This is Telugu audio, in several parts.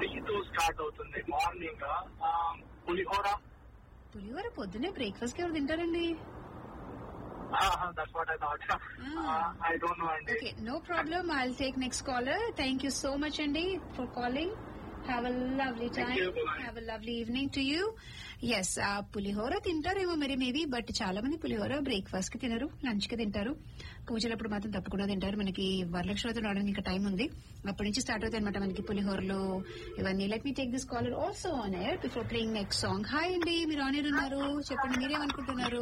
పీతో స్టార్ట్ అవుతుంది మార్నింగ్ పులిహోర పులిహోర పొద్దునే బ్రేక్ఫాస్ట్ కి ఎవరు తింటారండి that's what I thought Ah. I don't know అండి okay no problem I take next caller thank you so much అండి for calling have a lovely Thank time you. Bye-bye. Have a lovely evening to you yes ఆ పులిహోర తింటారేమో మరి మేబీ బట్ చాలా మంది పులిహోర బ్రేక్ఫాస్ట్ కి తినరు లంచ్ కి తింటారు పూజలప్పుడు మాత్రం తప్పకుండా తింటారు మనకి వరలక్ష్మి వ్రతం రావడానికి ఇంకా టైం ఉంది అప్పటి నుంచి స్టార్ట్ అవుతాయి అనమాట మనకి పులిహోరలు ఇవన్నీ let me take this caller also on air before playing next song hi అండి మీరు ఆన్ ఎయిర్ ఉన్నారు చెప్పండి మీరేమనుకుంటున్నారు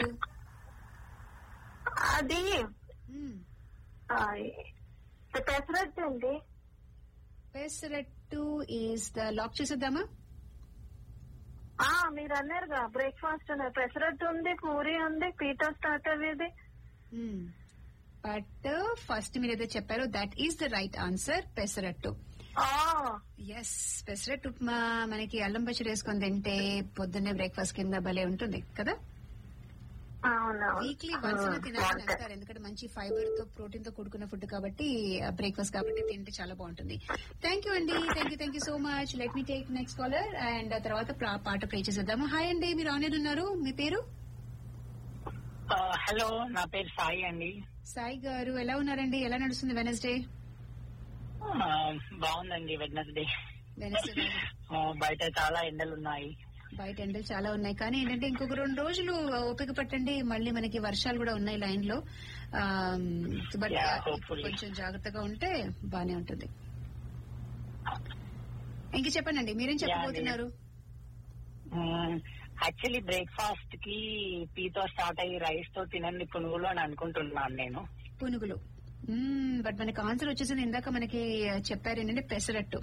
అది Hmm. ఆ, పెసరట్టు అండి పెసరట్టు ఈస్ ద లాక్ చేసేద్దామా ఆ మీరు అన్నారుగా బ్రేక్ఫాస్ట్ అన్నారు పెసరట్టు ఉంది పూరి ఉంది పీతో స్టార్ట్ అయ్యేది బట్ ఫస్ట్ మీరు ఏదో చెప్పారో that is the right answer pesarattu ఆ, ఎస్ పెసరట్టు ఉప్మా మనకి అల్లం పచ్చడి వేసుకొని తింటే పొద్దున్నే బ్రేక్ఫాస్ట్ కింద భలే ఉంటుంది కదా అవునవును వీక్లీ వన్స్ ఉమ్, తినాలని బాగుంటాయి. అంటారు ఎందుకంటే మంచి ఫైబర్ తో ప్రోటీన్ తో కూడుకున్న ఫుడ్ కాబట్టి బ్రేక్ఫాస్ట్ కాబట్టి తింటే చాలా బాగుంటుంది థ్యాంక్ యూ అండి thank you thank you so much let me take next caller and తర్వాత ప్రా- పాట ప్లే చేసేద్దాము హాయ్ అండి మీరు ఆనర్ ఉన్నారు మీ పేరు హలో నా పేరు సాయి అండి సాయి గారు ఎలా ఉన్నారండి ఎలా నడుస్తుంది వెనస్డే ఆ, బాగుందండి వెడ్నెస్డే వెనస్డే బయట చాలా ఎండలు ఉన్నాయి బయట ఎండలు చాలా ఉన్నాయి కానీ ఏంటంటే ఇంకొక రెండు రోజులు ఓపిక పట్టండి మళ్ళీ మనకి వర్షాలు కూడా ఉన్నాయి లైన్ లో బట్ Yeah, hopefully. కొంచెం జాగ్రత్తగా ఉంటే బానే ఉంటుంది ఇంక చెప్పండి మీరేం చెప్పబోతున్నారు యాక్చువల్లీ బ్రేక్ఫాస్ట్ కి టీతో స్టార్ట్ అయ్యి రైస్ తో తినండి పునుగులు అని అనుకుంటున్నాను నేను పునుగులు బట్ మనకి ఆన్సర్ వచ్చేసింది ఇందాక మనకి చెప్పారు ఏంటంటే పెసరట్టు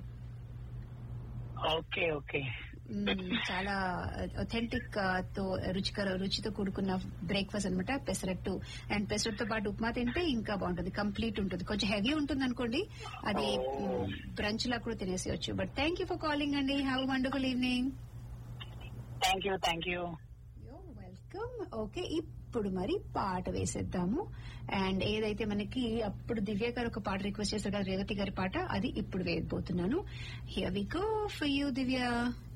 ఓకే ఓకే మ్మ్, చాలా ఒథెంటిక్ తో రుచికర రుచితో కూడుకున్న బ్రేక్ఫాస్ట్ అన్నమాట పెసరట్టు అండ్ పెసరట్టుతో పాటు ఉప్మా తింటే ఇంకా బాగుంటుంది కంప్లీట్ ఉంటుంది కొంచెం హెవీ ఉంటుంది అనుకోండి అది బ్రంచ్ లా కూడా తినేసేయచ్చు but thank you for calling అండి have wonderful evening thank you thank you welcome okay ఇప్పుడు మరి పాట వేసేద్దాము అండ్ ఏదైతే మనకి అప్పుడు దివ్య గారు ఒక పాట రిక్వెస్ట్ చేశారు కదా రేవతి గారి పాట అది ఇప్పుడు వేయబోతున్నాను here we go for you Divya